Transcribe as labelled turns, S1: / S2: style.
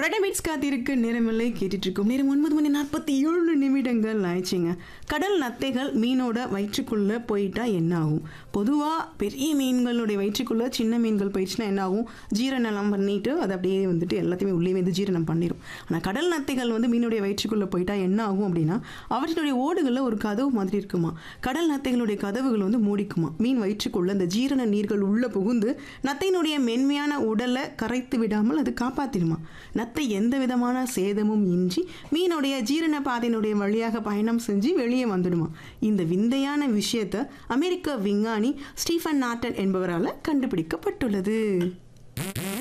S1: ரெடமிட்ஸ் காத்திருக்கு நேரமில்லை கேட்டுட்டு இருக்கோம் நேரம் ஒன்பது மணி நாற்பத்தி ஏழு நிமிடங்கள் ஆயிடுச்சுங்க கடல் நத்தைகள் மீனோட வயிற்றுக்குள்ள போயிட்டா என்ன ஆகும் பொதுவாக பெரிய மீன்களுடைய வயிற்றுக்குள்ள சின்ன மீன்கள் போயிடுச்சுன்னா என்ன ஆகும் ஜீரணம் பண்ணிட்டு அது அப்படியே வந்துட்டு எல்லாத்தையுமே உள்ளே வந்து ஜீரணம் பண்ணிடும் ஆனால் கடல் நத்தைகள் வந்து மீனுடைய வயிற்றுக்குள்ள போயிட்டா என்ன ஆகும் அப்படின்னா அவற்றினுடைய ஓடுகளில் ஒரு கதவு மாதிரி இருக்குமா கடல் நத்தைகளுடைய கதவுகள் வந்து மூடிக்குமா மீன் வயிற்றுக்குள்ள அந்த ஜீரண நீர்கள் உள்ள புகுந்து நத்தையினுடைய மென்மையான உடலை கரைத்து விடாமல் அது காப்பாத்திடுமா நத்தை எந்த விதமான சேதமும் இன்றி மீனுடைய ஜீரண பாதையினுடைய வழியாக பயணம் செஞ்சு வெளியே வந்துடுமா இந்த விந்தையான விஷயத்தை அமெரிக்க விஞ்ஞானி ஸ்டீஃபன் நாட்டன் என்பவரால் கண்டுபிடிக்கப்பட்டுள்ளது